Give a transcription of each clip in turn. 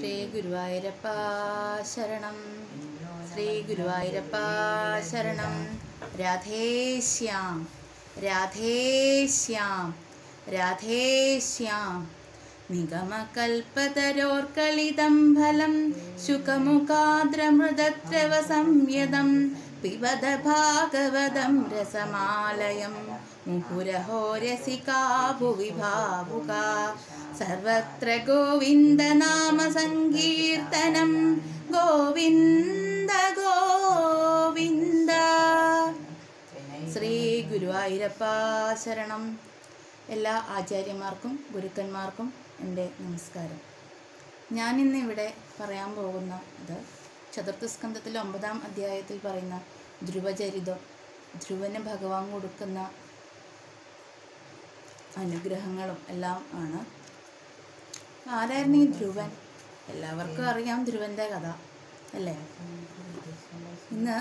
ശ്രീ ഗുരുവായൂരപ്പ ശരണം ശ്രീ ഗുരുവായൂരപ്പ ശരണം രാധേശ്യാം രാധേശ്യാം രാധേശ്യാം നിഗമകൽപ്പതരോർക്കളിതം ഫലം ശുകമുഖാദ്രമൃതദ്രവ സംയതം പിബത ഭാഗവതം രസമാലയം മുഹുരഹോ രസികാ ഭുവി ഭാവുക സർവത്ര ഗോവിന്ദനാമ സങ്കീർത്തനം ഗോവിന്ദ ഗോവിന്ദ ശ്രീ ഗുരുവായൂരപ്പ ശരണം എല്ലാ ആചാര്യന്മാർക്കും ഗുരുക്കന്മാർക്കും എൻ്റെ നമസ്കാരം ഞാനിന്ന് ഇവിടെ പറയാൻ പോകുന്ന ഇത് ചതുർത്ഥ സ്കന്ധത്തിലെ ഒമ്പതാം അധ്യായത്തിൽ പറയുന്ന ധ്രുവചരിതം ധ്രുവന് ഭഗവാൻ കൊടുക്കുന്ന അനുഗ്രഹങ്ങളും എല്ലാം ആണ് ആരായിരുന്നു ഈ ധ്രുവൻ എല്ലാവർക്കും അറിയാം ധ്രുവൻ്റെ കഥ അല്ലേ ഇന്ന്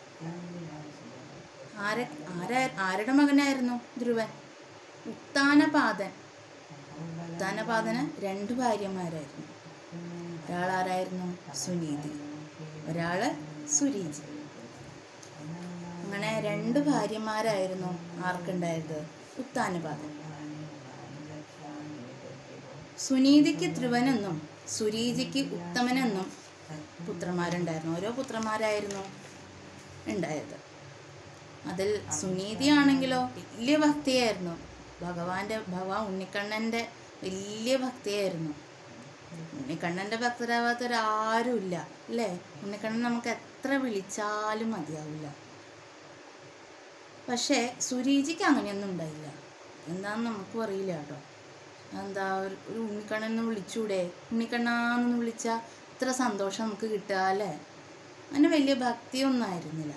ആരെ ആരാ ആരുടെ മകനായിരുന്നു ധ്രുവൻ ഉത്താനപാദൻ ഉത്താനപാദന് രണ്ട് ഭാര്യമാരായിരുന്നു ഒരാൾ ആരായിരുന്നു സുനീതി ഒരാള് സുരീജ് അങ്ങനെ രണ്ട് ഭാര്യമാരായിരുന്നു ആർക്കുണ്ടായത് ഉത്താനപാദൻ സുനീതിക്ക് ധ്രുവനെന്നും സുരീജിക്ക് ഉത്തമനെന്നും പുത്രന്മാരുണ്ടായിരുന്നു ഓരോ പുത്രന്മാരായിരുന്നു ഉണ്ടായത് അതിൽ സുനീതിയാണെങ്കിലോ വലിയ ഭക്തിയായിരുന്നു ഭഗവാന്റെ ഭഗവാൻ ഉണ്ണിക്കണ്ണൻ്റെ വലിയ ഭക്തിയായിരുന്നു ഉണ്ണിക്കണ്ണൻ്റെ ഭക്തരാവാത്തൊരാരുമില്ല അല്ലേ ഉണ്ണിക്കണ്ണൻ നമുക്ക് എത്ര വിളിച്ചാലും മതിയാവില്ല പക്ഷേ സുരീജിക്ക് അങ്ങനെയൊന്നും ഉണ്ടായില്ല എന്താന്ന് നമുക്കും അറിയില്ല കേട്ടോ എന്താ ഒരു ഒരു ഉണ്ണിക്കണ്ണനെ വിളിച്ചൂടെ ഉണ്ണിക്കണ്ണാന്ന് വിളിച്ചാൽ ഇത്ര സന്തോഷം നമുക്ക് കിട്ടുക അല്ലേ അങ്ങനെ വലിയ ഭക്തിയൊന്നും ആയിരുന്നില്ല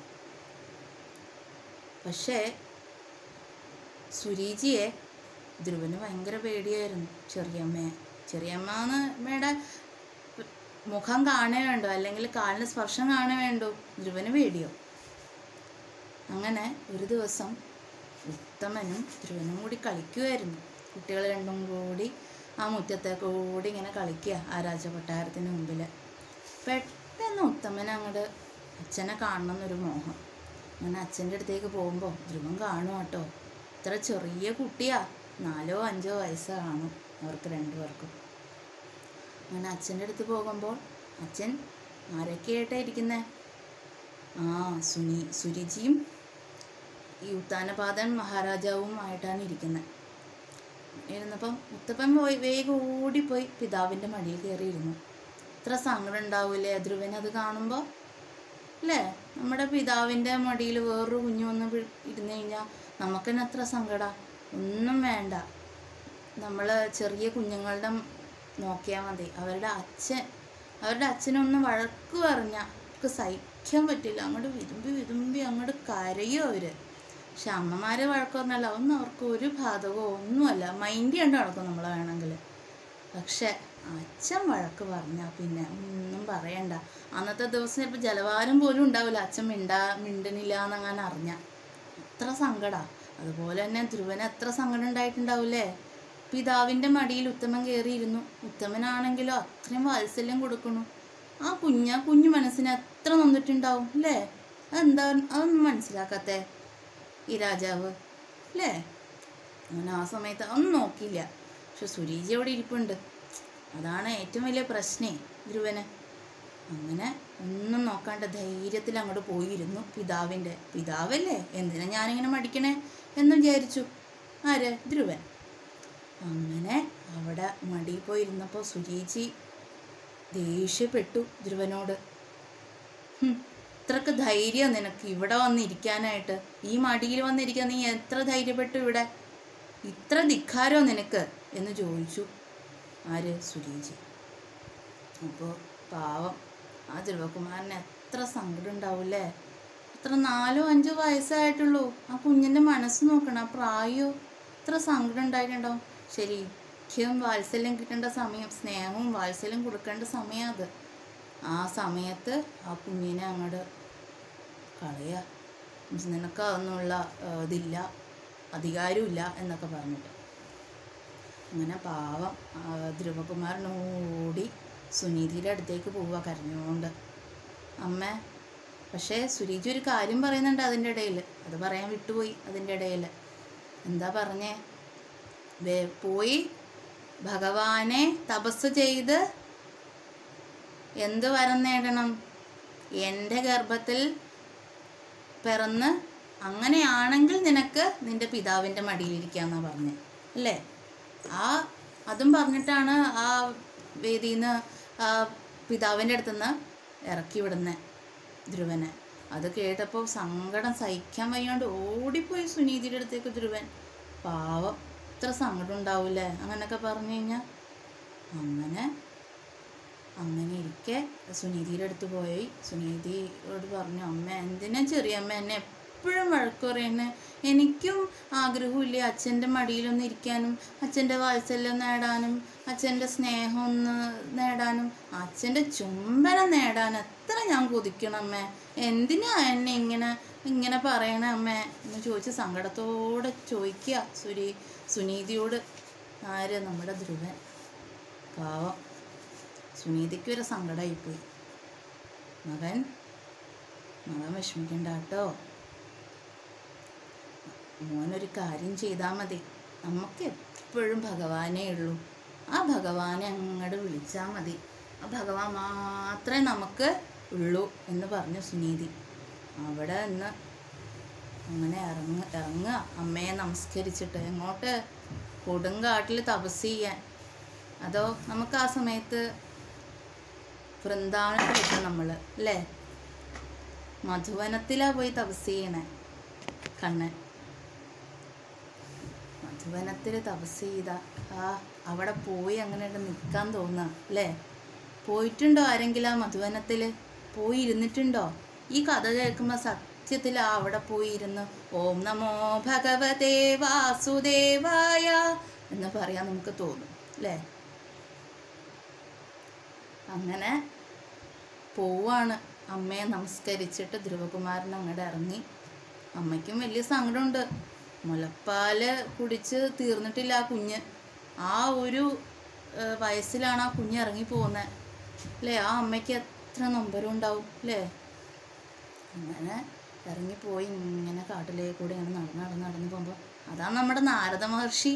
പക്ഷേ സുരീജിയെ ധ്രുവന് ഭയങ്കര പേടിയായിരുന്നു ചെറിയമ്മയെ ചെറിയമ്മന്ന് അമ്മയുടെ മുഖം കാണേ വേണ്ടോ അല്ലെങ്കിൽ കാലിന് സ്പർശം കാണേ വേണ്ടോ ധ്രുവന് പേടിയോ അങ്ങനെ ഒരു ദിവസം ഉത്തമനും ധ്രുവനും കൂടി കളിക്കുമായിരുന്നു കുട്ടികൾ രണ്ടും കൂടി ആ മുറ്റത്തെ കൂടി ഇങ്ങനെ കളിക്കുക ആ രാജകൊട്ടാരത്തിന് മുമ്പിൽ പെട്ടെന്ന് ഉത്തമൻ അങ്ങോട്ട് അച്ഛനെ കാണണം എന്നൊരു മോഹം അങ്ങനെ അച്ഛൻ്റെ അടുത്തേക്ക് പോകുമ്പോൾ ധ്രുവൻ കാണും കേട്ടോ ഇത്ര ചെറിയ കുട്ടിയാ നാലോ അഞ്ചോ വയസ്സ് കാണും അവർക്ക് രണ്ടുപേർക്കും അങ്ങനെ അച്ഛൻ്റെ അടുത്ത് പോകുമ്പോൾ അച്ഛൻ ആരൊക്കെയായിട്ടാണ് ഇരിക്കുന്നത് ആ സുനി സുരുചിയും ഈ ഉത്താനപാദൻ മഹാരാജാവും ആയിട്ടാണ് ഇരിക്കുന്നത് ഇരുന്നപ്പം മുത്തപ്പൻ പോയി വേഗം ഓടിപ്പോയി പിതാവിൻ്റെ മടിയിൽ കയറിയിരുന്നു ഇത്ര സങ്കടം ഉണ്ടാവൂലേ ധ്രുവൻ അത് കാണുമ്പോൾ അല്ലേ നമ്മുടെ പിതാവിൻ്റെ മടിയിൽ വേറൊരു കുഞ്ഞു വന്ന് വി- ഇരുന്ന് കഴിഞ്ഞാൽ നമുക്ക് തന്നെ എത്ര സങ്കട ഒന്നും വേണ്ട നമ്മൾ ചെറിയ കുഞ്ഞുങ്ങളുടെ നോക്കിയാൽ മതി അവരുടെ അച്ഛൻ അവരുടെ അച്ഛനൊന്ന് വഴക്ക് പറഞ്ഞാൽ അവർക്ക് സഹിക്കാൻ പറ്റില്ല അങ്ങോട്ട് വിരുമ്പി വിരുമ്പി അങ്ങോട്ട് കരയും അവർ പക്ഷെ അമ്മമാരെ വഴക്ക് പറഞ്ഞാൽ അതൊന്നും അവർക്ക് ഒരു ബാധകമോ ഒന്നുമല്ല മൈൻഡ് കണ്ട് നടക്കും നമ്മളെ വേണമെങ്കിൽ പക്ഷെ അച്ഛൻ വഴക്ക് പറഞ്ഞാൽ പിന്നെ ഒന്നും പറയണ്ട അന്നത്തെ ദിവസം ചിലപ്പോൾ ജലവാരം പോലും ഉണ്ടാവില്ല അച്ഛൻ മിണ്ടാ മിണ്ടനില്ല എന്നങ്ങനെ അറിഞ്ഞ അത്ര സങ്കടാ അതുപോലെ തന്നെ ധ്രുവന് എത്ര സങ്കടം ഉണ്ടായിട്ടുണ്ടാവില്ലേ പിതാവിൻ്റെ മടിയിൽ ഉത്തമൻ കയറിയിരുന്നു ഉത്തമനാണെങ്കിലോ അത്രയും വാത്സല്യം കൊടുക്കണു ആ കുഞ്ഞ കുഞ്ഞു മനസ്സിന് എത്ര നന്നിട്ടുണ്ടാവും അല്ലേ അതെന്താ അതൊന്നും മനസ്സിലാക്കാത്തേ ഈ രാജാവ് അല്ലേ അങ്ങനെ ആ സമയത്ത് അതൊന്നും നോക്കിയില്ല പക്ഷെ സുരീജി അവിടെ ഇരിപ്പുണ്ട് അതാണ് ഏറ്റവും വലിയ പ്രശ്നേ ധ്രുവന് അങ്ങനെ ഒന്നും നോക്കാണ്ട് ധൈര്യത്തിൽ അങ്ങോട്ട് പോയിരുന്നു പിതാവിൻ്റെ പിതാവല്ലേ എന്തിനാ ഞാനിങ്ങനെ മടിക്കണേ എന്ന് വിചാരിച്ചു ആര് ധ്രുവൻ അങ്ങനെ അവിടെ മടിയിൽ പോയിരുന്നപ്പോൾ സുരീജി ദേഷ്യപ്പെട്ടു ധ്രുവനോട് "ഹും, ഇത്രക്ക് ധൈര്യം നിനക്ക് ഇവിടെ വന്നിരിക്കാനായിട്ട് ഈ മടിയിൽ വന്നിരിക്കാൻ നീ എത്ര ധൈര്യപ്പെട്ടു ഇവിടെ ഇത്ര ധിക്കാരോ നിനക്ക് എന്ന് ചോദിച്ചു ആര് സുരീജി അപ്പോൾ പാവം ആ ധ്രുവകുമാരന് എത്ര സങ്കടം ഉണ്ടാവൂലേ എത്ര നാലോ അഞ്ചോ വയസ്സായിട്ടുള്ളൂ ആ കുഞ്ഞിൻ്റെ മനസ്സ് നോക്കണം ആ പ്രായോ ഇത്ര സങ്കടം ഉണ്ടായിട്ടുണ്ടാവും ശരിക്കും വാത്സല്യം കിട്ടേണ്ട സമയം സ്നേഹവും വാത്സല്യം കൊടുക്കേണ്ട സമയം അത് ആ സമയത്ത് ആ കുഞ്ഞിനെ അങ്ങോട്ട് കളയുക നിനക്ക് അതൊന്നുള്ള ഏഹ്, ഇതില്ല അധികാരമില്ല എന്നൊക്കെ പറഞ്ഞിട്ട് അങ്ങനെ പാവം ആ, ധ്രുവകുമാരൻ ഓടി സുനീതിയുടെ അടുത്തേക്ക് പോവുക കരഞ്ഞുകൊണ്ട് അമ്മ പക്ഷേ സുരീജി ഒരു കാര്യം പറയുന്നുണ്ട് അതിൻ്റെ ഇടയിൽ അത് പറയാൻ വിട്ടുപോയി അതിൻ്റെ ഇടയിൽ എന്താ പറഞ്ഞേ വേ പോയി ഭഗവാനെ തപസ് ചെയ്ത് എന്ത് വരം നേടണം എൻ്റെ ഗർഭത്തിൽ പിറന്ന് അങ്ങനെയാണെങ്കിൽ നിനക്ക് നിന്റെ പിതാവിൻ്റെ മടിയിലിരിക്കാന്നാ പറഞ്ഞത് അല്ലേ ആ അതും പറഞ്ഞിട്ടാണ് ആ വേദിയിൽ നിന്ന് ആ പിതാവിൻ്റെ അടുത്തുനിന്ന് ഇറക്കി വിടുന്നത് ധ്രുവനെ അത് കേട്ടപ്പോൾ സങ്കടം സഹിക്കാൻ വയ്യാണ്ട് ഓടിപ്പോയി സുനീതിയുടെ അടുത്തേക്ക് ധ്രുവൻ പാവം ഇത്ര സങ്കടം ഉണ്ടാവൂലേ അങ്ങനെയൊക്കെ പറഞ്ഞു കഴിഞ്ഞാൽ അങ്ങനെ അങ്ങനെ ഇരിക്കെ സുനീതിയുടെ അടുത്ത് പോയി സുനീതിയോട് പറഞ്ഞു അമ്മ എന്തിനാ ചെറിയ അമ്മ എന്നെ എപ്പോഴും വഴക്ക് പറയുന്നത് എനിക്കും ആഗ്രഹമില്ലേ അച്ഛൻ്റെ മടിയിലൊന്ന് ഇരിക്കാനും അച്ഛൻ്റെ വാത്സല്യം നേടാനും അച്ഛൻ്റെ സ്നേഹം ഒന്ന് നേടാനും അച്ഛൻ്റെ ചുംബനം നേടാൻ എത്ര ഞാൻ കൊതിക്കണം അമ്മേ എന്തിനാ എന്നെ ഇങ്ങനെ ഇങ്ങനെ പറയണ അമ്മേ എന്ന് ചോദിച്ച് സങ്കടത്തോടെ ചോദിക്കുക സുരി സുനീതിയോട് ആര് നമ്മുടെ ധ്രുവൻ പാവം സുനീതിക്ക് ഒരു സങ്കടമായിപ്പോയി മകൻ മകൻ വിഷമിക്കണ്ട കേട്ടോ മോനൊരു കാര്യം ചെയ്താൽ മതി നമുക്ക് എപ്പോഴും ഭഗവാനേ ഉള്ളൂ ആ ഭഗവാനെ അങ്ങോട്ട് വിളിച്ചാൽ മതി ആ ഭഗവാൻ മാത്രമേ നമുക്ക് ഉള്ളൂ എന്ന് പറഞ്ഞു സുനീതി അവിടെ നിന്ന് അങ്ങനെ ഇറങ്ങ ഇറങ്ങുക അമ്മയെ നമസ്കരിച്ചിട്ട് എങ്ങോട്ട് കൊടുങ്കാട്ടിൽ തപസ് ചെയ്യാൻ അതോ നമുക്ക് ആ സമയത്ത് വൃന്ദാവനത്തിലെത്തും നമ്മൾ അല്ലേ മധുവനത്തിലാ പോയി തപസ് ചെയ്യണേ കണ്ണൻ മധുവനത്തിൽ തപസ് ചെയ്ത ആ അവിടെ പോയി അങ്ങനെ നിൽക്കാൻ തോന്നുക അല്ലേ പോയിട്ടുണ്ടോ ആരെങ്കിലും ആ മധുവനത്തിൽ പോയി ഇരുന്നിട്ടുണ്ടോ ഈ കഥ കേൾക്കുമ്പോൾ സത്യത്തിൽ ആ അവിടെ പോയി ഇരുന്ന് ഓം നമോ ഭഗവതേ വാസുദേവായ എന്ന് പറയാൻ നമുക്ക് തോന്നും അല്ലേ അങ്ങനെ പോവാണ് അമ്മയെ നമസ്കരിച്ചിട്ട് ധ്രുവകുമാരൻ അങ്ങോട്ട് ഇറങ്ങി അമ്മയ്ക്കും വലിയ സങ്കടമുണ്ട് മുലപ്പാല് കുടിച്ച് തീർന്നിട്ടില്ല ആ കുഞ്ഞ് ആ ഒരു ഏഹ്, വയസ്സിലാണ് ആ കുഞ്ഞ് ഇറങ്ങി പോകുന്നത് അല്ലേ ആ അമ്മയ്ക്ക് എത്ര നൊമ്പരം ഉണ്ടാവും അല്ലേ അങ്ങനെ ഇറങ്ങിപ്പോയി ഇങ്ങനെ കാട്ടിലേക്ക് കൂടി ഇങ്ങനെ നടന്ന് നടന്ന് നടന്ന് പോകുമ്പോൾ അതാണ് നമ്മുടെ നാരദ മഹർഷി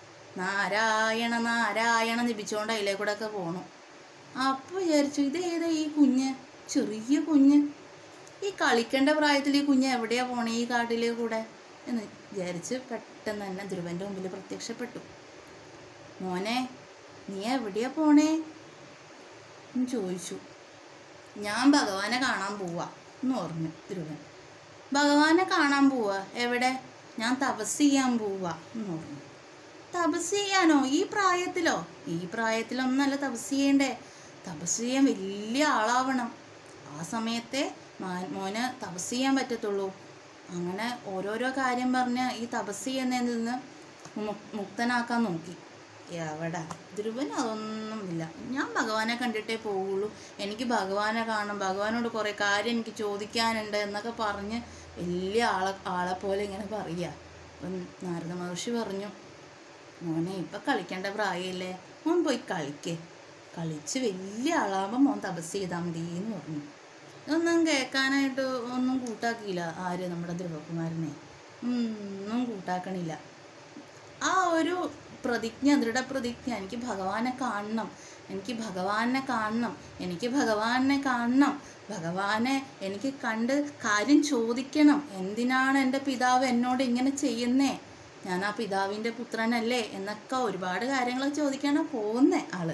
നാരായണ നാരായണ ജപിച്ചുകൊണ്ട് അതിലേ കൂടെ ഒക്കെ പോണു അപ്പോൾ വിചാരിച്ചു ഇതേതാ ഈ കുഞ്ഞ് ചെറിയ കുഞ്ഞ് ഈ കളിക്കേണ്ട പ്രായത്തിൽ ഈ കുഞ്ഞ് എവിടെയാ പോണേ ഈ കാട്ടിലെ കൂടെ എന്ന് വിചാരിച്ച് പെട്ടെന്ന് തന്നെ ധ്രുവൻ്റെ മുമ്പിൽ പ്രത്യക്ഷപ്പെട്ടു മോനെ നീ എവിടെയാ പോണേ എന്ന് ചോദിച്ചു ഞാൻ ഭഗവാനെ കാണാൻ പോവാ എന്ന് പറഞ്ഞു ധ്രുവൻ ഭഗവാനെ കാണാൻ പോവാ എവിടെ ഞാൻ തപസ് ചെയ്യാൻ പോവാ എന്ന് പറഞ്ഞു തപസ് ചെയ്യാനോ ഈ പ്രായത്തിലോ ഈ പ്രായത്തിലൊന്നല്ല തപസ് ചെയ്യണ്ടേ തപസ് ചെയ്യാൻ വലിയ ആളാവണം ആ സമയത്തെ മാ- മോന് തപസ് ചെയ്യാൻ പറ്റത്തുള്ളൂ അങ്ങനെ ഓരോരോ കാര്യം പറഞ്ഞ് ഈ തപസ് ചെയ്യുന്നതിൽ നിന്ന് മു- മുക്തനാക്കാൻ നോക്കി എവിടെ ധ്രുവന് അതൊന്നുമില്ല ഞാൻ ഭഗവാനെ കണ്ടിട്ടേ പോവുള്ളൂ എനിക്ക് ഭഗവാനെ കാണണം ഭഗവാനോട് കുറേ കാര്യം എനിക്ക് ചോദിക്കാനുണ്ട് എന്നൊക്കെ പറഞ്ഞ് വലിയ ആളെ ആളെ പോലെ ഇങ്ങനെ പറയുക അപ്പം നാരദ മഹർഷി പറഞ്ഞു മോനെ ഇപ്പം കളിക്കേണ്ട പ്രായമില്ലേ മോൻ പോയി കളിക്ക് കളിച്ച് വലിയ ആളാകുമ്പോൾ മോൻ തപസ് ചെയ്താൽ മതി എന്ന് പറഞ്ഞു ഇതൊന്നും കേൾക്കാനായിട്ട് ഒന്നും കൂട്ടാക്കിയില്ല ആര് നമ്മുടെ ധ്രുവകുമാരനെ ഒന്നും കൂട്ടാക്കണില്ല ആ ഒരു പ്രതിജ്ഞ ദൃഢപ്രതിജ്ഞ എനിക്ക് ഭഗവാനെ കാണണം എനിക്ക് ഭഗവാനെ കാണണം എനിക്ക് ഭഗവാനെ കാണണം ഭഗവാനെ എനിക്ക് കണ്ട് കാര്യം ചോദിക്കണം എന്തിനാണ് എൻ്റെ പിതാവ് എന്നോട് ഇങ്ങനെ ചെയ്യുന്നേ ഞാൻ ആ പിതാവിൻ്റെ പുത്രനല്ലേ എന്നൊക്കെ ഒരുപാട് കാര്യങ്ങൾ ചോദിക്കാനാണ് പോകുന്നേ ആള്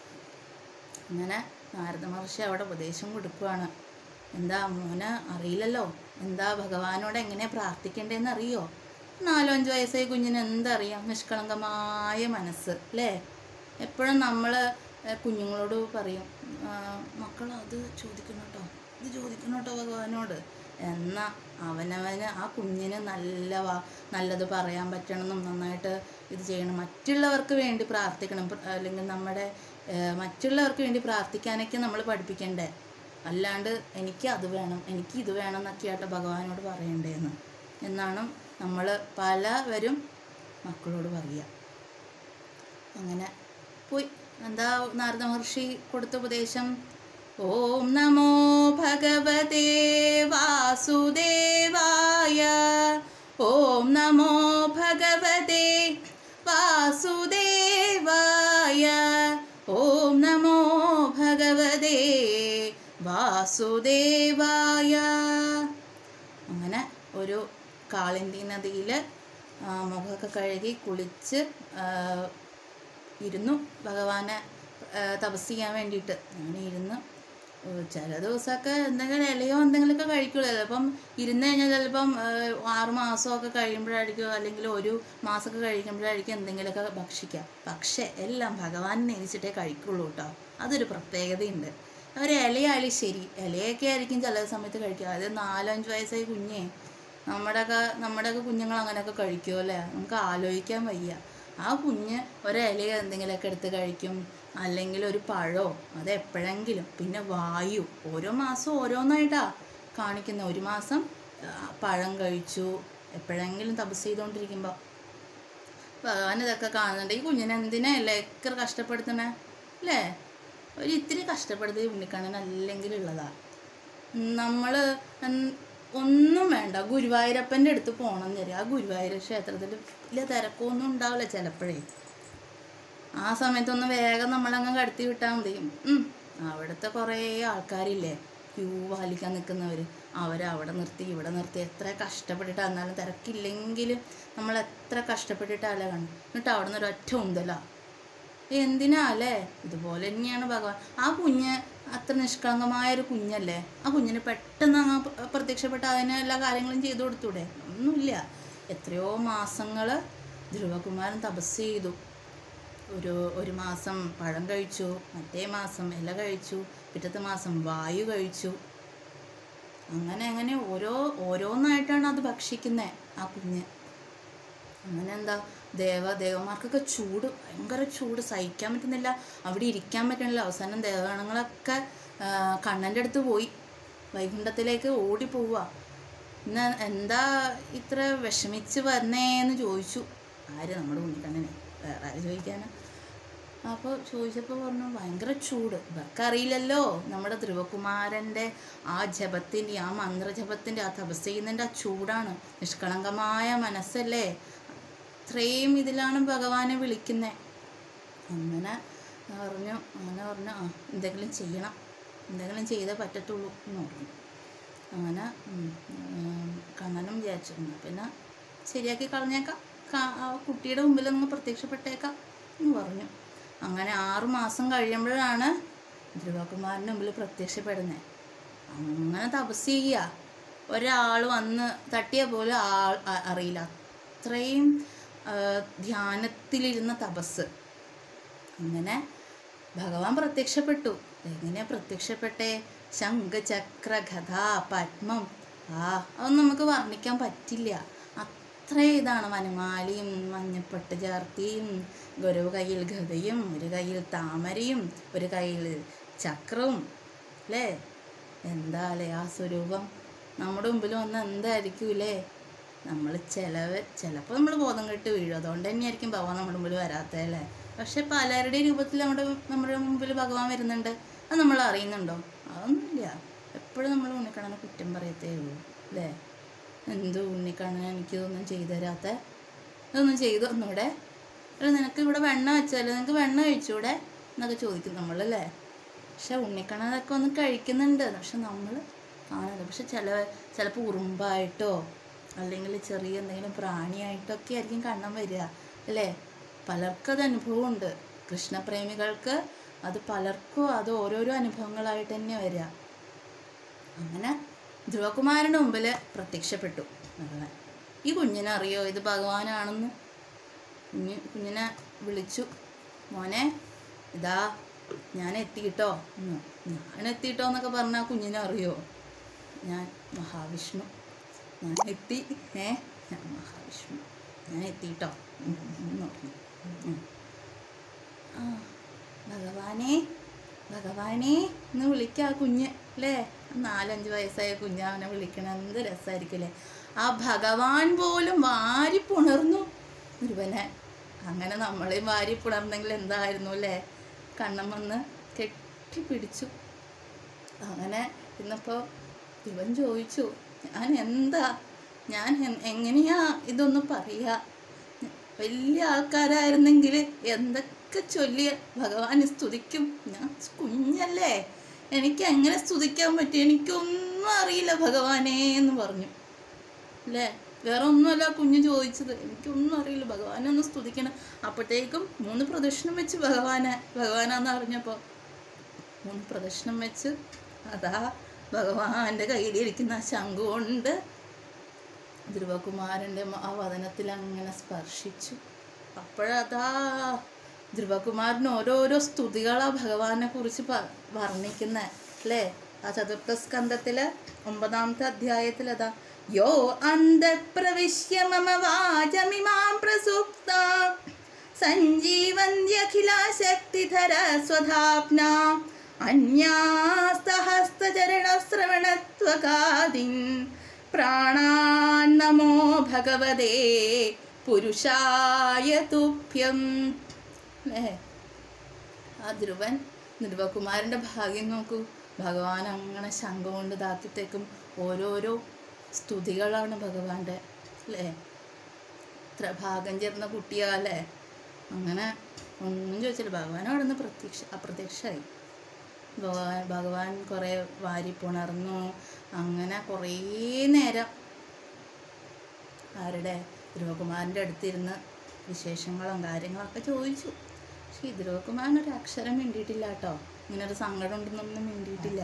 അങ്ങനെ നാരദ മഹർഷി അവിടെ ഉപദേശം കൊടുക്കുവാണ് എന്താ മോന് അറിയില്ലല്ലോ എന്താ ഭഗവാനോട് എങ്ങനെ പ്രാർത്ഥിക്കേണ്ടതെന്ന് അറിയോ നാലോ അഞ്ചോ വയസ്സായ കുഞ്ഞിന് എന്തറിയാം നിഷ്കളങ്കമായ മനസ്സ് അല്ലേ എപ്പോഴും നമ്മൾ കുഞ്ഞുങ്ങളോട് പറയും മക്കൾ അത് ചോദിക്കണം കേട്ടോ ഇത് ചോദിക്കണം കേട്ടോ ഭഗവാനോട് എന്നാൽ അവനവന് ആ കുഞ്ഞിന് നല്ല വാ നല്ലത് പറയാൻ പറ്റണമെന്നും നന്നായിട്ട് ഇത് ചെയ്യണം മറ്റുള്ളവർക്ക് വേണ്ടി പ്രാർത്ഥിക്കണം പ്ര- അല്ലെങ്കിൽ നമ്മുടെ ഏഹ്, മറ്റുള്ളവർക്ക് വേണ്ടി പ്രാർത്ഥിക്കാനൊക്കെ നമ്മൾ പഠിപ്പിക്കണ്ടേ അല്ലാണ്ട് എനിക്ക് അത് വേണം എനിക്ക് ഇത് വേണം എന്നൊക്കെയായിട്ട് ഭഗവാനോട് പറയണ്ടേന്ന് എന്നാണ് നമ്മൾ പലവരും മക്കളോട് പറയുക അങ്ങനെ പോയി എന്താ നാരദ മഹർഷി കൊടുത്ത ഉപദേശം ഓം നമോ ഭഗവതേ വാസുദേവായ ഓം നമോ ഭഗവതേ വാസുദേവായ ഓം നമോ ഭഗവതേ വാസുദേവായ അങ്ങനെ ഒരു കാളിന്തി നദിയിൽ മുഖമൊക്കെ കഴുകി കുളിച്ച് ആ, ഇരുന്നു ഭഗവാനെ ആ, തപസ് ചെയ്യാൻ വേണ്ടിയിട്ട് അങ്ങനെ ഇരുന്ന് ഏഹ് ചില ദിവസമൊക്കെ എന്തെങ്കിലും ഇലയോ എന്തെങ്കിലുമൊക്കെ കഴിക്കുള്ളൂ ചിലപ്പം ഇരുന്ന് കഴിഞ്ഞാൽ ചിലപ്പം ഏഹ് ആറ് മാസമൊക്കെ കഴിയുമ്പോഴായിരിക്കും അല്ലെങ്കിൽ ഒരു മാസമൊക്കെ കഴിക്കുമ്പോഴായിരിക്കും എന്തെങ്കിലുമൊക്കെ ഭക്ഷിക്കുക പക്ഷേ എല്ലാം ഭഗവാൻ നേരിച്ചിട്ടേ കഴിക്കുള്ളൂ കേട്ടോ അതൊരു പ്രത്യേകതയുണ്ട് ഒരു ഇലയായാലും ശരി ഇലയൊക്കെ ആയിരിക്കും ചില സമയത്ത് കഴിക്കുക അത് നാലഞ്ച് വയസ്സായി കുഞ്ഞേ നമ്മുടെയൊക്കെ നമ്മുടെയൊക്കെ കുഞ്ഞുങ്ങൾ അങ്ങനെയൊക്കെ കഴിക്കുമോ അല്ലേ നമുക്ക് ആലോചിക്കാൻ വയ്യ ആ കുഞ്ഞ് ഒരു ഇലയോ എന്തെങ്കിലുമൊക്കെ എടുത്ത് കഴിക്കും അല്ലെങ്കിൽ ഒരു പഴമോ അത് എപ്പോഴെങ്കിലും പിന്നെ വായു ഓരോ മാസം ഓരോന്നായിട്ടാ കാണിക്കുന്ന ഒരു മാസം ആ, പഴം കഴിച്ചു എപ്പോഴെങ്കിലും തപസ് ചെയ്തുകൊണ്ടിരിക്കുമ്പോൾ ഭഗവാൻ ഇതൊക്കെ കാണുന്നുണ്ട് ഈ കുഞ്ഞിനെ എന്തിനാ അല്ലേ എത്ര കഷ്ടപ്പെടുത്തണേ അല്ലേ ഒരു ഇത്തിരി കഷ്ടപ്പെടുത്തി ഉണ്ണിക്കണ്ണൻ അല്ലെങ്കിൽ ഉള്ളതാ നമ്മൾ ഒന്നും വേണ്ട ഗുരുവായൂരപ്പൻ്റെ അടുത്ത് പോകണം തരാം ആ ഗുരുവായൂർ ക്ഷേത്രത്തിൽ വലിയ തിരക്കൊന്നും ഉണ്ടാവില്ല ചിലപ്പോഴേ ആ സമയത്തൊന്ന് വേഗം നമ്മളങ്ങ് കടത്തി വിട്ടാൽ മതി ഉം. അവിടുത്തെ കുറേ ആൾക്കാരില്ലേ ക്യൂ പാലിക്കാൻ നിൽക്കുന്നവർ അവരെ അവിടെ നിർത്തി ഇവിടെ നിർത്തി എത്ര കഷ്ടപ്പെട്ടിട്ട് എന്നാലും തിരക്കില്ലെങ്കിൽ നമ്മൾ എത്ര കഷ്ടപ്പെട്ടിട്ടല്ലേ കണ്ടു എന്നിട്ട് അവിടെ നിന്ന് ഒരൊറ്റ ഉന്തലാ എന്തിനാ അല്ലേ ഇതുപോലെ തന്നെയാണ് ഭഗവാൻ ആ കുഞ്ഞ് അത്ര നിഷ്കളങ്കമായ ഒരു കുഞ്ഞല്ലേ ആ കുഞ്ഞിന് പെട്ടെന്ന് അങ്ങ് പ- പ്രത്യക്ഷപ്പെട്ട് അതിന് എല്ലാ കാര്യങ്ങളും ചെയ്തു കൊടുത്തൂടെ ഒന്നുമില്ല എത്രയോ മാസങ്ങൾ ധ്രുവകുമാരൻ തപസ് ചെയ്തു ഒരു ഒരു മാസം പഴം കഴിച്ചു മറ്റേ മാസം ഇല കഴിച്ചു പിറ്റത്തെ മാസം വായു കഴിച്ചു അങ്ങനെ അങ്ങനെ ഓരോ ഓരോന്നായിട്ടാണ് അത് ഭക്ഷിക്കുന്നത് ആ കുഞ്ഞ് അങ്ങനെ എന്താ ദേവ ദേവന്മാർക്കൊക്കെ ചൂട് ഭയങ്കര ചൂട് സഹിക്കാൻ പറ്റുന്നില്ല അവിടെ ഇരിക്കാൻ പറ്റണില്ല അവസാനം ദേവഗണങ്ങളൊക്കെ ആ, കണ്ണൻ്റെ അടുത്ത് പോയി വൈകുണ്ഠത്തിലേക്ക് ഓടി പോവുക ഇന്ന് എന്താ ഇത്ര വിഷമിച്ച് വന്നേന്ന് ചോദിച്ചു ആര് നമ്മുടെ ഉണ്ണിക്കണ്ണനെ വേറെ ആര് ചോദിക്കാനാ അപ്പോൾ ചോദിച്ചപ്പോൾ പറഞ്ഞു ഭയങ്കര ചൂട് ഇവർക്കറിയില്ലല്ലോ നമ്മുടെ ധ്രുവകുമാരൻ്റെ ആ ജപത്തിൻ്റെ ആ മന്ത്രജപത്തിൻ്റെ ആ തപസ് ചെയ്യുന്നതിൻ്റെ ആ ചൂടാണ് നിഷ്കളങ്കമായ മനസ്സല്ലേ അത്രയും ഇതിലാണ് ഭഗവാനെ വിളിക്കുന്നത് അങ്ങനെ പറഞ്ഞു അങ്ങനെ പറഞ്ഞു ആ എന്തെങ്കിലും ചെയ്യണം എന്തെങ്കിലും ചെയ്തേ പറ്റത്തുള്ളൂ എന്ന് പറഞ്ഞു അങ്ങനെ ഉം, ഉം, കണ്ണനും വിചാരിച്ചിരുന്നു പിന്നെ ശരിയാക്കി കളഞ്ഞേക്കാം കാ- ആ കുട്ടിയുടെ മുമ്പിൽ നിങ്ങൾ പ്രത്യക്ഷപ്പെട്ടേക്കാം എന്ന് പറഞ്ഞു അങ്ങനെ ആറു മാസം കഴിയുമ്പോഴാണ് ധ്രുവകുമാരൻ്റെ മുമ്പിൽ പ്രത്യക്ഷപ്പെടുന്നത് അങ്ങനെ തപസ് ചെയ്യുക ഒരാൾ വന്ന് തട്ടിയ പോലും ആൾ അ- അറിയില്ല അത്രയും ആ, ധ്യാനത്തിലിരുന്ന തപസ് അങ്ങനെ ഭഗവാൻ പ്രത്യക്ഷപ്പെട്ടു എങ്ങനെയാ പ്രത്യക്ഷപ്പെട്ടെ ശംഖചക്ര ഗദാ പത്മം ആ അതൊന്നും നമുക്ക് വർണ്ണിക്കാൻ പറ്റില്ല അത്ര ഇതാണ് വനമാലിയും മഞ്ഞപ്പട്ട് ചാർത്തിയും ഒരു കയ്യിൽ ഗതയും ഒരു കയ്യിൽ താമരയും ഒരു കയ്യിൽ ചക്രവും അല്ലേ എന്താ അല്ലേ ആ സ്വരൂപം നമ്മുടെ മുമ്പിൽ വന്ന് എന്തായിരിക്കൂലേ നമ്മൾ ചിലവ് ചിലപ്പോൾ നമ്മൾ ബോധം കെട്ട് വീഴും അതുകൊണ്ട് തന്നെയായിരിക്കും ഭഗവാൻ നമ്മുടെ മുമ്പിൽ വരാത്തതല്ലേ പക്ഷെ പലരുടെയും രൂപത്തിൽ നമ്മുടെ നമ്മുടെ മുമ്പിൽ ഭഗവാൻ വരുന്നുണ്ട് അത് നമ്മൾ അറിയുന്നുണ്ടോ അതൊന്നുമില്ല എപ്പോഴും നമ്മൾ ഉണ്ണിക്കണ്ണനെ കുറ്റം പറയത്തേ ഉള്ളൂ അല്ലേ എന്ത് ഉണ്ണിക്കണ്ണൻ എനിക്കിതൊന്നും ചെയ്തു തരാത്ത ഇതൊന്നും ചെയ്തു തന്നൂടെ അല്ല നിനക്ക് ഇവിടെ വെണ്ണ വെച്ചാൽ നിനക്ക് വെണ്ണ കഴിച്ചൂടെ എന്നൊക്കെ ചോദിക്കും നമ്മളല്ലേ പക്ഷെ ഉണ്ണിക്കണ്ണനൊക്കെ ഒന്ന് കഴിക്കുന്നുണ്ട് പക്ഷെ നമ്മൾ കാണുന്നില്ല പക്ഷെ ചില ചിലപ്പോൾ ഉറുമ്പായിട്ടോ അല്ലെങ്കിൽ ചെറിയ എന്തെങ്കിലും പ്രാണിയായിട്ടോ ഒക്കെ ആയിരിക്കും കണ്ണൻ വരിക അല്ലേ പലർക്കും അത് അനുഭവമുണ്ട് കൃഷ്ണപ്രേമികൾക്ക് അത് പലർക്കും അത് ഓരോരോ അനുഭവങ്ങളായിട്ട് തന്നെ വരിക അങ്ങനെ ധ്രുവകുമാരൻ്റെ മുമ്പിൽ പ്രത്യക്ഷപ്പെട്ടു ഭഗവാൻ ഈ കുഞ്ഞിനെ അറിയോ ഇത് ഭഗവാനാണെന്ന് കുഞ്ഞ് കുഞ്ഞിനെ വിളിച്ചു മോനെ ഇതാ ഞാൻ എത്തിയിട്ടോ എന്ന്. ഞാൻ എത്തിയിട്ടോ എന്നൊക്കെ പറഞ്ഞാൽ കുഞ്ഞിനെ അറിയോ ഞാൻ മഹാവിഷ്ണു ഞാൻ എത്തി ഏ ഞാൻ മഹാവിഷ്ണു ഞാൻ എത്തിയിട്ടോ ഉം, ഉം, എന്ന് പറഞ്ഞു. ഉം. ആ ഭഗവാനെ ഭഗവാനെ എന്ന് വിളിക്കുക ആ കുഞ്ഞ് അല്ലേ നാലഞ്ച് വയസ്സായ കുഞ്ഞ് അവനെ വിളിക്കണം എന്ത് രസമായിരിക്കും അല്ലേ ആ ഭഗവാൻ പോലും വാരി പുണർന്നു ധ്രുവനെ അങ്ങനെ നമ്മളെയും വാരി പുണർന്നെങ്കിൽ എന്തായിരുന്നു അല്ലേ കണ്ണൻ വന്ന് കെട്ടിപ്പിടിച്ചു അങ്ങനെ ഇന്നിപ്പോൾ ഇവൻ ചോദിച്ചു ഞാൻ എന്താ ഞാൻ എ- എങ്ങനെയാ ഇതൊന്ന് പറയുക വലിയ ആൾക്കാരായിരുന്നെങ്കിൽ എന്തൊക്കെ ചൊല്ലിയ ഭഗവാനെ സ്തുതിക്കും ഞാൻ കുഞ്ഞല്ലേ എനിക്ക് എങ്ങനെ സ്തുതിക്കാൻ പറ്റും എനിക്കൊന്നും അറിയില്ല ഭഗവാനേ എന്ന് പറഞ്ഞു അല്ലേ വേറെ ഒന്നുമല്ല കുഞ്ഞ് ചോദിച്ചത് എനിക്കൊന്നും അറിയില്ല ഭഗവാനെ ഒന്ന് സ്തുതിക്കണം അപ്പോഴത്തേക്കും മൂന്ന് പ്രദക്ഷിണം വെച്ച് ഭഗവാനെ ഭഗവാനാന്ന് അറിഞ്ഞപ്പോൾ മൂന്ന് പ്രദക്ഷിണം വെച്ച് അതാ ഭഗവാന്റെ കയ്യിലിരിക്കുന്ന ആ ശംഖു കൊണ്ട് ധ്രുവകുമാരൻ്റെ ആ വദനത്തിൽ അങ്ങനെ സ്പർശിച്ചു അപ്പോഴതാ ധ്രുവകുമാരന് ഓരോരോ സ്തുതികളാ ഭഗവാനെ കുറിച്ച് വർണ്ണിക്കുന്ന അല്ലേ ആ ചതുർത്ഥ സ്കന്ധത്തില് ഒമ്പതാമത്തെ അധ്യായത്തിൽ അതാ യോ അന്തഃപ്രവിശ്യ മമ വാചമിമാം പ്രസുപ്ത സഞ്ജീവന്യഖിലാശക്തിധര സ്വധാപ്ന അന്യാസ്തഹസ്തചരണശ്രവണത്വകാദിൻ പ്രാണാൻ നമോ ഭഗവതേ പുരുഷായ തുഭ്യം അല്ലേ ആ ധ്രുവൻ ധ്രുവകുമാരൻ്റെ ഭാഗ്യം നോക്കൂ ഭഗവാൻ അങ്ങനെ ശംഖം കൊണ്ട് ഇതാക്കിത്തേക്കും ഓരോരോ സ്തുതികളാണ് ഭഗവാന്റെ അല്ലേ ഇത്ര ഭാഗം ചേർന്ന കുട്ടിയാ അല്ലേ അങ്ങനെ ഒന്നും ചോദിച്ചില്ല ഭഗവാൻ അവിടെ നിന്ന് പ്രത്യക്ഷ അപ്രത്യക്ഷമായി ഭഗവാൻ ഭഗവാൻ കുറേ വാരിപ്പുണർന്നു അങ്ങനെ കുറേ നേരം ആരുടെ ധ്രുവകുമാരൻ്റെ അടുത്തിരുന്ന് വിശേഷങ്ങളും കാര്യങ്ങളൊക്കെ ചോദിച്ചു പക്ഷെ ഈ ധ്രുവകുമാരൻ ഒരു അക്ഷരം മിണ്ടിയിട്ടില്ല കേട്ടോ ഇങ്ങനെ ഒരു സങ്കടം ഉണ്ടെന്നൊന്നും മിണ്ടിയിട്ടില്ല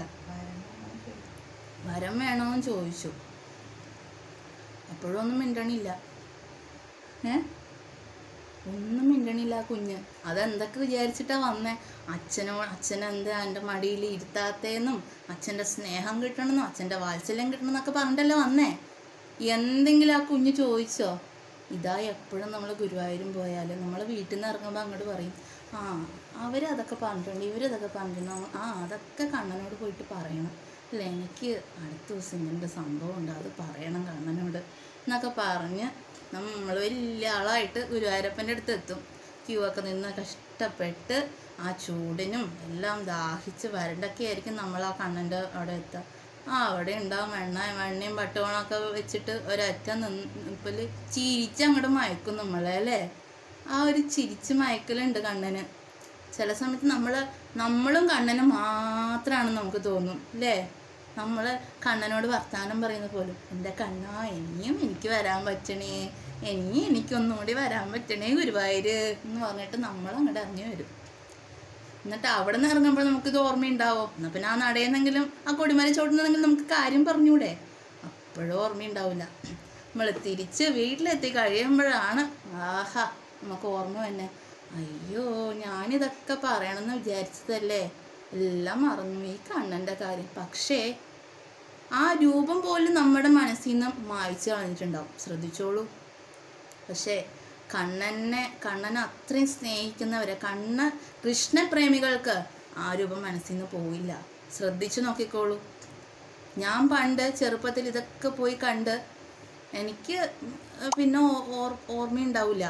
വരം വേണമെന്ന് ചോദിച്ചു അപ്പോഴും ഒന്നും മിണ്ടണില്ല ഏ ഒന്നും മിണ്ടണില്ല ആ കുഞ്ഞ് അതെന്തൊക്കെ വിചാരിച്ചിട്ടാ വന്നേ അച്ഛനോ അച്ഛൻ എന്താ എൻ്റെ മടിയിൽ ഇരുത്താത്തേന്നും അച്ഛൻ്റെ സ്നേഹം കിട്ടണമെന്നും അച്ഛൻ്റെ വാത്സല്യം കിട്ടണമെന്നൊക്കെ പറഞ്ഞിട്ടല്ലേ വന്നേ എന്തെങ്കിലും ആ കുഞ്ഞ് ചോദിച്ചോ ഇതാ എപ്പോഴും നമ്മൾ ഗുരുവായൂരും പോയാൽ നമ്മൾ വീട്ടിൽ നിന്ന് ഇറങ്ങുമ്പോൾ അങ്ങോട്ട് പറയും ആ അവരതൊക്കെ പറഞ്ഞിട്ടുണ്ട് ഇവരതൊക്കെ പറഞ്ഞിട്ടുണ്ട് നമ്മ- ആ അതൊക്കെ കണ്ണനോട് പോയിട്ട് പറയണം അല്ല എനിക്ക് അടുത്ത ദിവസം ഇങ്ങനൊരു സംഭവം ഉണ്ട് അത് പറയണം കണ്ണനോട് എന്നൊക്കെ പറഞ്ഞ് നമ്മൾ വലിയ ആളായിട്ട് ഗുരുവായൂരപ്പൻ്റെ അടുത്ത് എത്തും ക്യൂ ഒക്കെ നിന്ന് കഷ്ടപ്പെട്ട് ആ ചൂടിനും എല്ലാം ദാഹിച്ച് വരണ്ടൊക്കെ ആയിരിക്കും നമ്മൾ ആ കണ്ണൻ്റെ അവിടെ എത്തുക ആ അവിടെ ഉണ്ടാവും വെണ്ണ വെണ്ണയും പട്ടുവണമൊക്കെ വെച്ചിട്ട് ഒരൊറ്റ നിപ്പിൽ ചിരിച്ച് അങ്ങോട്ട് മയക്കും നമ്മളെ അല്ലേ ആ ഒരു ചിരിച്ച് മയക്കലുണ്ട് കണ്ണന് ചില സമയത്ത് നമ്മൾ നമ്മളും കണ്ണനും മാത്രമാണ് നമുക്ക് തോന്നും അല്ലേ നമ്മൾ കണ്ണനോട് വർത്താനം പറയുന്ന പോലും എൻ്റെ കണ്ണാ ഇനിയും എനിക്ക് വരാൻ പറ്റണേ ഇനിയും എനിക്കൊന്നും കൂടി വരാൻ പറ്റണേ ഗുരുവായൂർ എന്ന് പറഞ്ഞിട്ട് നമ്മൾ അങ്ങോട്ട് ഇറങ്ങി വരും എന്നിട്ട് അവിടെ നിന്ന് ഇറങ്ങുമ്പോൾ നമുക്കിത് ഓർമ്മയുണ്ടാവോ എന്നാൽ പിന്നെ ആ നടയെന്നെങ്കിലും ആ കൊടിമല ചോട്ടുന്നെങ്കിലും നമുക്ക് കാര്യം പറഞ്ഞൂടെ അപ്പോഴും ഓർമ്മയുണ്ടാവില്ല നമ്മൾ തിരിച്ച് വീട്ടിലെത്തി കഴിയുമ്പോഴാണ് ആഹാ നമുക്ക് ഓർമ്മ തന്നെ അയ്യോ ഞാനിതൊക്കെ പറയണമെന്ന് വിചാരിച്ചതല്ലേ എല്ലാം മറന്നു ഈ കണ്ണൻ്റെ കാര്യം പക്ഷേ ആ രൂപം പോലും നമ്മുടെ മനസ്സിൽ നിന്ന് മായ്ച്ചു കളഞ്ഞിട്ടുണ്ടാവും ശ്രദ്ധിച്ചോളൂ പക്ഷേ കണ്ണനെ കണ്ണനെ അത്രയും സ്നേഹിക്കുന്നവരെ കണ്ണ കൃഷ്ണപ്രേമികൾക്ക് ആ രൂപം മനസ്സിൽ നിന്ന് പോയില്ല ശ്രദ്ധിച്ചു നോക്കിക്കോളൂ ഞാൻ പണ്ട് ചെറുപ്പത്തിൽ ഇതൊക്കെ പോയി കണ്ട് എനിക്ക് പിന്നെ ഓ- ഓർ- ഓർമ്മയുണ്ടാവില്ല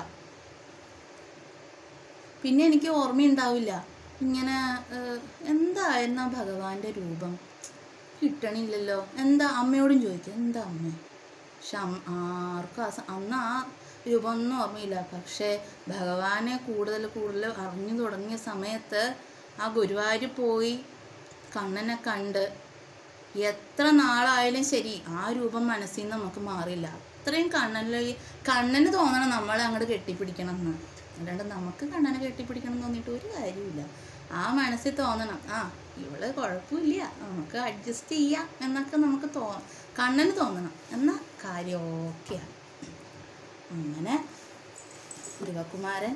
പിന്നെ എനിക്ക് ഓർമ്മയുണ്ടാവില്ല ഇങ്ങനെ ഏഹ്, എന്തായിരുന്നു ആ ഭഗവാന്റെ രൂപം കിട്ടണില്ലല്ലോ എന്താ അമ്മയോടും ചോദിക്കും എന്താ അമ്മ പക്ഷെ അം- ആർക്കും ആ സ- അന്ന് ആ രൂപമൊന്നും ഓർമ്മയില്ല പക്ഷേ ഭഗവാനെ കൂടുതൽ കൂടുതൽ അറിഞ്ഞു തുടങ്ങിയ സമയത്ത് ആ ഗുരുവായൂർ പോയി കണ്ണനെ കണ്ട് എത്ര നാളായാലും ശരി ആ രൂപം മനസ്സിൽ നിന്ന് നമുക്ക് മാറില്ല അത്രയും കണ്ണനിൽ കണ്ണന് തോന്നണം നമ്മളെ അങ്ങോട്ട് കെട്ടിപ്പിടിക്കണം എന്ന് അല്ലാണ്ട് നമുക്ക് കണ്ണനെ കെട്ടിപ്പിടിക്കണം എന്ന് തോന്നിയിട്ട് ഒരു കാര്യമില്ല ആ മനസ്സിൽ തോന്നണം ആ ഇവള് കുഴപ്പമില്ല നമുക്ക് അഡ്ജസ്റ്റ് ചെയ്യാം എന്നൊക്കെ നമുക്ക് തോ കണ്ണന് തോന്നണം എന്നാൽ കാര്യം ഓക്കെയാണ് അങ്ങനെ ശിവകുമാരൻ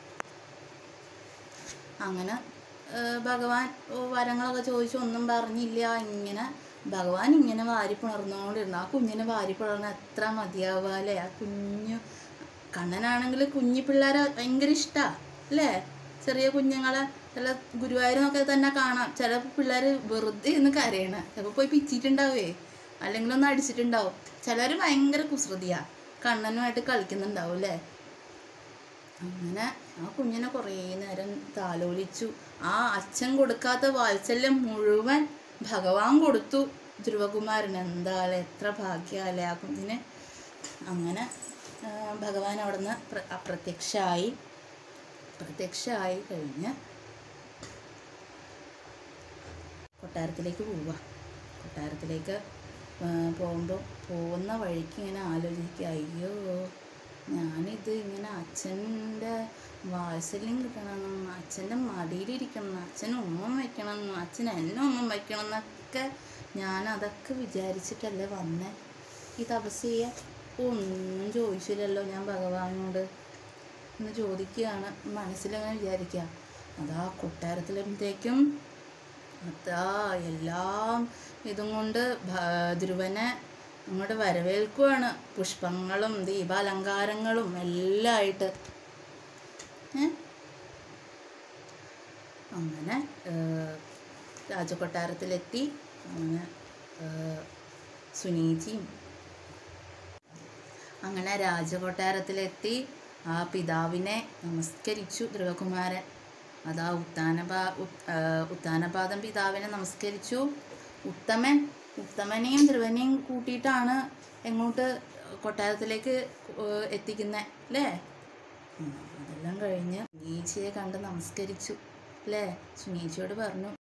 അങ്ങനെ ഏഹ്, ഭഗവാൻ ഏഹ്, വരങ്ങളൊക്കെ ചോദിച്ചു ഒന്നും പറഞ്ഞില്ല ഇങ്ങനെ ഭഗവാൻ ഇങ്ങനെ വാരി പുണർന്നുകൊണ്ടിരുന്നു ആ കുഞ്ഞിനെ വാരി പുണർന്ന എത്ര മതിയാവുക അല്ലേ ആ കുഞ്ഞു കണ്ണനാണെങ്കിൽ കുഞ്ഞു പിള്ളേരെ ഭയങ്കര ഇഷ്ടമാണ് അല്ലേ ചെറിയ കുഞ്ഞുങ്ങളെ ചില ഗുരുവായൂരിനൊക്കെ തന്നെ കാണാം ചില പിള്ളേർ വെറുതെ ഇരുന്ന് കരയണ ചിലപ്പോൾ പോയി പിച്ചിട്ടുണ്ടാവേ അല്ലെങ്കിൽ ഒന്ന് അടിച്ചിട്ടുണ്ടാവും ചിലർ ഭയങ്കര കുസൃതിയാ കണ്ണനുമായിട്ട് കളിക്കുന്നുണ്ടാവും അല്ലേ അങ്ങനെ ആ കുഞ്ഞിനെ കുറേ നേരം താലോലിച്ചു ആ അച്ഛൻ കൊടുക്കാത്ത വാത്സല്യം മുഴുവൻ ഭഗവാൻ കൊടുത്തു ധ്രുവകുമാരൻ എന്തായാലും എത്ര ഭാഗ്യമല്ലേ ആ കുഞ്ഞിന് അങ്ങനെ ആ, ഭഗവാൻ അവിടുന്ന് പ്ര അപ്രത്യക്ഷമായി പ്രത്യക്ഷമായി കഴിഞ്ഞ് കൊട്ടാരത്തിലേക്ക് പോവുക കൊട്ടാരത്തിലേക്ക് പോകുമ്പോൾ പോകുന്ന വഴിക്ക് ഇങ്ങനെ ആലോചിക്കുക അയ്യോ ഞാനിത് ഇങ്ങനെ അച്ഛൻ്റെ വാത്സല്യം കിട്ടണമെന്നും അച്ഛൻ്റെ മടിയിലിരിക്കണം അച്ഛന് ഉമ്മം വയ്ക്കണം അച്ഛൻ എന്നെ ഉമ്മം വയ്ക്കണം എന്നൊക്കെ ഞാൻ അതൊക്കെ വിചാരിച്ചിട്ടല്ലേ വന്നേ ഈ തപസ് ചെയ്യാൻ ഒന്നും ചോദിച്ചില്ലല്ലോ ഞാൻ ഭഗവാനോട് എന്ന് ചോദിക്കുകയാണ് മനസ്സിലങ്ങനെ വിചാരിക്കുക അതാ കൊട്ടാരത്തിലെത്തേക്കും അതാ എല്ലാം ഇതും കൊണ്ട് ഭ- ധ്രുവനെ അങ്ങോട്ട് വരവേൽക്കുവാണ് പുഷ്പങ്ങളും ദീപാലങ്കാരങ്ങളും എല്ലാം ആയിട്ട് ഏ? അങ്ങനെ ഏഹ്, രാജകൊട്ടാരത്തിലെത്തി അങ്ങനെ ഏഹ്, സുനീതിയും അങ്ങനെ രാജകൊട്ടാരത്തിലെത്തി ആ പിതാവിനെ നമസ്കരിച്ചു ധ്രുവകുമാരൻ അതാ ഉത്താനപാ ഉത്- ആ, ഉത്താനപാദം പിതാവിനെ നമസ്കരിച്ചു ഉത്തമൻ ഉത്തമനെയും ധ്രുവനെയും കൂട്ടിയിട്ടാണ് എങ്ങോട്ട് കൊട്ടാരത്തിലേക്ക് എത്തിക്കുന്നത് അല്ലേ ഉം, അതെല്ലാം കഴിഞ്ഞ് സുനീച്ചയെ കണ്ട് നമസ്കരിച്ചു അല്ലേ സുനീച്ചയോട് പറഞ്ഞു